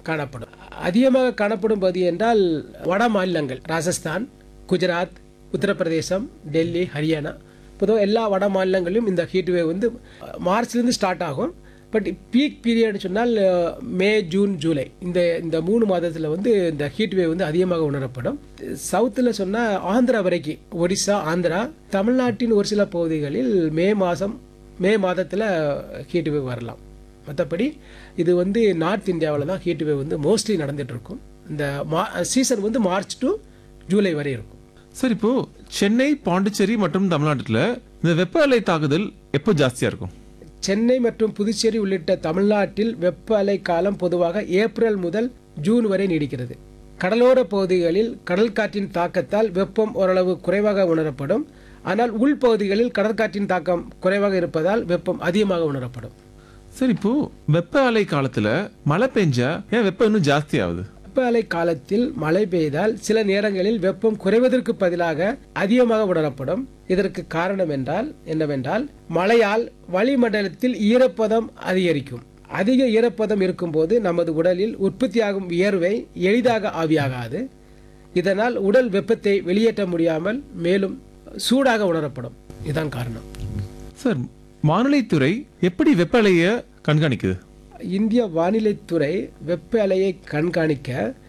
காணப்படும் அதிகமாக காணப்படும் பகுதி என்றால் வட மாநிலங்கள் ராஜஸ்தான் குஜராத் உத்தரப்பிரதேசம் டெல்லி ஹரியானா பொதுவாக எல்லா வட மாநிலங்களிலும் இந்த ஹீட் வேவ் வந்து மார்ச்லேருந்து ஸ்டார்ட் ஆகும் பட் பீக் பீரியட்னு சொன்னால் அஹ், மே ஜூன் ஜூலை இந்த இந்த மூணு மாதத்தில் வந்து இந்த ஹீட் வேவ் வந்து அதிகமாக உணரப்படும் சவுத்தில் சொன்னால் ஆந்திரா வரைக்கும் ஒரிசா ஆந்திரா தமிழ்நாட்டின் ஒரு சில பகுதிகளில் மே மாதம் மே மாதத்தில் ஹீட் வேவ் வரலாம் மற்றபடி இது வந்து நார்த் இந்தியாவில் தான் ஹீட் வேவ் வந்து மோஸ்ட்லி நடந்துட்டு இருக்கும் இந்த மா சீசன் வந்து மார்ச் டு ஜூலை வரை இருக்கும் சார் இப்போ சென்னை பாண்டிச்சேரி மற்றும் தமிழ்நாட்டுல இந்த வெப்ப அலை தாக்குதல் எப்போ ஜாஸ்தியா இருக்கும் சென்னை மற்றும் புதுச்சேரி உள்ளிட்ட தமிழ்நாட்டில் வெப்ப அலை காலம் பொதுவாக ஏப்ரல் முதல் ஜூன் வரை நீடிக்கிறது கடலோர பகுதிகளில் கடல் காற்றின் தாக்கத்தால் வெப்பம் ஓரளவு குறைவாக உணரப்படும் ஆனால் உள்பகுதிகளில் கடற்காற்றின் தாக்கம் குறைவாக இருப்பதால் வெப்பம் அதிகமாக உணரப்படும் சார் இப்போ வெப்ப அலை காலத்துல மழை பெஞ்சா ஏன் வெப்பம் இன்னும் ஜாஸ்தி ஆகுது வெப்ப அலை காலத்தில் மழை பெய்தால் சில நேரங்களில் வெப்பம் குறைவதற்கு பதிலாக அதிகமாக உணரப்படும் இதற்கு காரணம் என்றால் என்னவென்றால் மழையால் வளிமண்டலத்தில் ஈரப்பதம் அதிகரிக்கும் அதிக ஈரப்பதம் இருக்கும்போது நமது உடலில் உற்பத்தியாகும் வியர்வை எளிதாக ஆவியாகாது இதனால் உடல் வெப்பத்தை வெளியேற்ற முடியாமல் மேலும் சூடாக உணரப்படும் இதுதான் காரணம் சார் வானிலைத்துறை எப்படி வெப்ப அலையை கண்காணிக்குது இந்திய வானிலைத்துறை வெப்ப அலையை கண்காணிக்க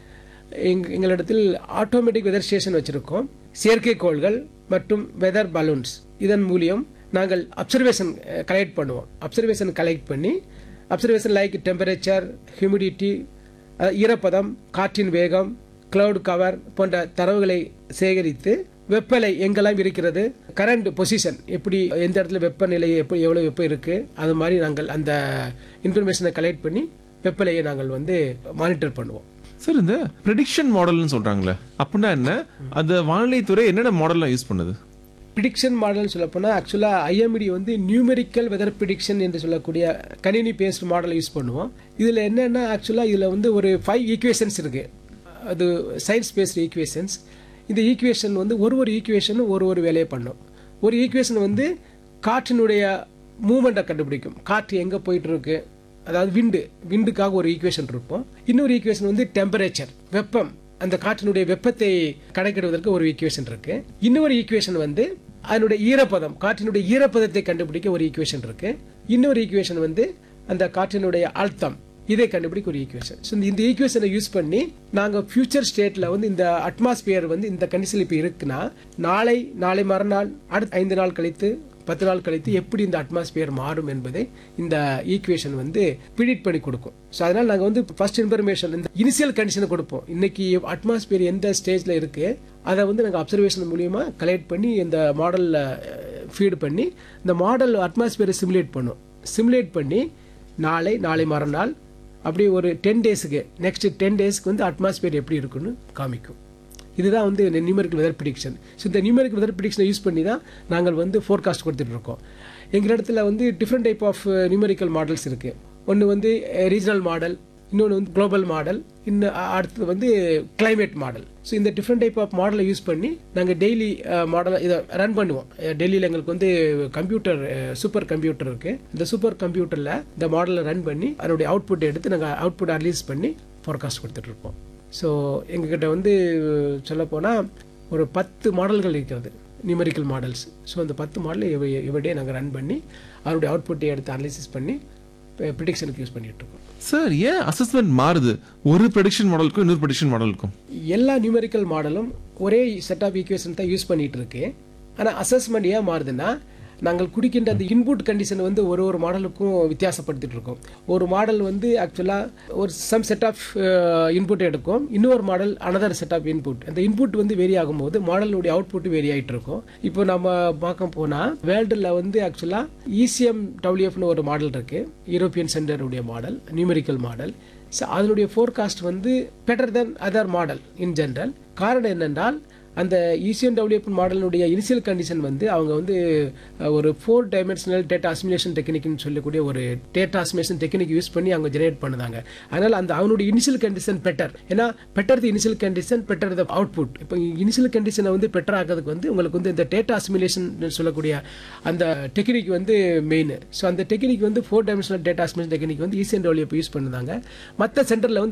எங் எங்களிடத்தில் ஆட்டோமேட்டிக் வெதர் ஸ்டேஷன் வச்சிருக்கோம் செயற்கைக்கோள்கள் மற்றும் வெதர் பலூன்ஸ் இதன் மூலியம் நாங்கள் அப்சர்வேஷன் கலெக்ட் பண்ணுவோம் அப்சர்வேஷன் கலெக்ட் பண்ணி அப்சர்வேஷன் லைக் டெம்பரேச்சர் ஹியூமிடிட்டி ஈரப்பதம் காற்றின் வேகம் கிளவுட் கவர் போன்ற தரவுகளை சேகரித்து வெப்பநிலை எங்கெல்லாம் இருக்கிறது கரண்ட் பொசிஷன் எப்படி எந்த இடத்துல வெப்பநிலை எப்படி எவ்வளோ வெப்பம் இருக்கு அது மாதிரி நாங்கள் அந்த இன்ஃபர்மேஷனை கலெக்ட் பண்ணி வெப்பநிலையை நாங்கள் வந்து மானிட்டர் பண்ணுவோம் சார் இந்த ப்ரெடிக்ஷன் மாடல்னு சொல்றாங்களே அப்படின்னா என்ன அந்த வானிலைத்துறை என்னென்ன மாடல்லாம் யூஸ் பண்ணுது ப்ரிடிக்ஷன் மாடல்னு சொல்ல போனால் ஆக்சுவலாக ஐஎம்டி வந்து நியூமெரிக்கல் வெதர் ப்ரிடிக்ஷன் என்று சொல்லக்கூடிய கணினி பேஸ்ட் மாடலை யூஸ் பண்ணுவோம் இதில் என்னென்னா ஆக்சுவலாக இதில் வந்து ஒரு ஃபைவ் ஈக்குவேஷன்ஸ் இருக்குது அது சயின்ஸ் பேஸ்டு ஈக்குவேஷன்ஸ் இந்த ஈக்குவேஷன் வந்து ஒரு ஒரு ஈக்குவேஷனும் ஒரு ஒரு வேலையை பண்ணும் ஒரு ஈக்குவேஷன் வந்து காற்றினுடைய மூமெண்ட்டை கண்டுபிடிக்கும் காற்று எங்கே போயிட்டு இருக்கு அதாவது விண்டு விண்டுக்காக ஒரு ஈக்குவேஷன் இருப்போம் இன்னொரு ஈக்குவேஷன் வந்து டெம்பரேச்சர் வெப்பம் அந்த காற்றினுடைய வெப்பத்தை கணக்கிடுவதற்கு ஒரு ஈக்குவேஷன் இருக்கு இன்னொரு ஈக்குவேஷன் வந்து அதனுடைய ஈரப்பதம் காற்றினுடைய ஈரப்பதத்தை கண்டுபிடிக்க ஒரு ஈக்குவேஷன் இருக்கு இன்னொரு ஈக்குவேஷன் வந்து அந்த காற்றினுடைய அழுத்தம் இதை கண்டுபிடிக்க ஒரு ஈக்குவேஷன் ஸோ இந்த ஈக்குவேஷனை யூஸ் பண்ணி நாங்கள் ஃபியூச்சர் ஸ்டேட்டில் வந்து இந்த அட்மாஸ்பியர் வந்து இந்த கண்டிஷன் இப்போ இருக்குன்னா நாளை நாளை மறுநாள் அடுத்த ஐந்து நாள் கழித்து பத்து நாள் கழித்து எப்படி இந்த அட்மாஸ்பியர் மாறும் என்பதை இந்த ஈக்குவேஷன் வந்து ப்ரிடிக்ட் பண்ணி கொடுக்கும் ஸோ அதனால் நாங்கள் வந்து ஃபர்ஸ்ட் இன்ஃபர்மேஷன் இந்த இனிஷியல் கண்டிஷனை கொடுப்போம் இன்னைக்கு அட்மாஸ்பியர் எந்த ஸ்டேஜில் இருக்கு அதை வந்து நாங்கள் அப்சர்வேஷன் மூலியமா கலெக்ட் பண்ணி இந்த மாடலில் ஃபீட் பண்ணி இந்த மாடல் அட்மாஸ்பியரை சிமுலேட் பண்ணும் சிமுலேட் பண்ணி நாளை நாளை மறுநாள் அப்படி ஒரு டென் டேஸுக்கு நெக்ஸ்ட் டென் டேஸ்க்கு வந்து அட்மாஸ்பியர் எப்படி இருக்குன்னு காமிக்கும் இதுதான் வந்து நியூமரிக்கல் வெதர் ப்ரிடிக்ஷன் ஸோ இந்த நியூமரிக்கல் வெதர் ப்ரிடிக்ஷனை யூஸ் பண்ணி தான் நாங்கள் வந்து ஃபோர்காஸ்ட் கொடுத்துட்டு இருக்கோம் எங்கள் இடத்துல வந்து different type of numerical models இருக்குது ஒன்று வந்து ரீஜனல் மாடல் இன்னொன்று வந்து குளோபல் மாடல் இன்னும் அடுத்தது வந்து கிளைமேட் மாடல் ஸோ இந்த டிஃப்ரெண்ட் டைப் ஆஃப் மாடலை யூஸ் பண்ணி நாங்கள் டெய்லி மாடலை இதை ரன் பண்ணுவோம் டெல்லியில் எங்களுக்கு வந்து கம்ப்யூட்டர் சூப்பர் கம்ப்யூட்டர் இருக்கு இந்த சூப்பர் கம்ப்யூட்டரில் இந்த மாடலை ரன் பண்ணி அதனுடைய அவுட்புட் எடுத்து நாங்கள் அவுட்புட் ரிலீஸ் பண்ணி ஃபோர்காஸ்ட் கொடுத்துட்டு இருப்போம் ஸோ எங்ககிட்ட வந்து சொல்லப்போனால் ஒரு பத்து மாடல்கள் இருக்கிறது நியூமரிக்கல் மாடல்ஸ் ஸோ அந்த பத்து மாடலை எவ்ரிடே நாங்கள் ரன் பண்ணி அதனுடைய அவுட்புட்டை எடுத்து அனலிசிஸ் பண்ணி ப்ரிடிக்ஷனுக்கு யூஸ் பண்ணிட்டு இருக்கோம் சார் ஏன் அசஸ்மெண்ட் மாறுது ஒரு ப்ரெடிக்ஷன் மாடலுக்கும் இன்னொரு ப்ரெடிக்ஷன் மாடலுக்கும் எல்லா நியூமெரிக்கல் மாடலும் ஒரே செட் ஆஃப் ஈக்குவேஷன் தான் யூஸ் பண்ணிட்டு இருக்கு ஆனால் அசஸ்மெண்ட் ஏன் மாறுதுன்னா நாங்கள் குடிக்கின்ற அந்த இன்புட் கண்டிஷன் வந்து ஒரு ஒரு மாடலுக்கும் வித்தியாசப்படுத்திட்டு இருக்கோம் ஒரு மாடல் வந்து ஆக்சுவலாக ஒரு சம் செட் ஆஃப் இன்புட் எடுக்கும் இன்னொரு model another set of input அந்த இன்புட் வந்து வேரி ஆகும்போது மாடலுடைய அவுட்புட் வேரி ஆகிட்டு இருக்கும் இப்போ நம்ம பார்க்க போனால் வேர்ல்டில் வந்து ஆக்சுவலாக இசிஎம் டபிள்யூஎஃப்னு ஒரு மாடல் இருக்கு யூரோப்பியன் சென்டருடைய மாடல் நியூமெரிக்கல் மாடல் ஸோ அதனுடைய ஃபோர்காஸ்ட் வந்து better then other model in general காரணம் என்னென்றால் அந்த ஈசிஎன் டபிள்யூஎஃப் மாடலுடைய இனிஷியல் கண்டிஷன் வந்து அவங்க வந்து ஒரு ஃபோர் டைமென்ஷனல் டேட்டா அசிமுலேஷன் டெக்னிக்னு சொல்லக்கூடிய ஒரு டேட்டா அசிமுலேஷன் டெக்னிக் யூஸ் பண்ணி அவங்க ஜெனரேட் பண்ணுதாங்க அதனால் அந்த அவனுடைய இனிஷியல் கண்டிஷன் பெட்டர் ஏன்னா better the initial condition better the output இப்போ இனிஷியல் கண்டிஷனை வந்து பெட்டர் ஆகிறதுக்கு வந்து உங்களுக்கு வந்து இந்த டேட்டா அசிமுலேஷன் சொல்லக்கூடிய அந்த டெக்னிக் வந்து மெயின் ஸோ அந்த டெக்னிக் வந்து four dimensional data assimilation technique வந்து ஈசிஎன் டபிள்யூஎஃப் யூஸ் பண்ணுதாங்க மற்ற சென்டரில் வந்து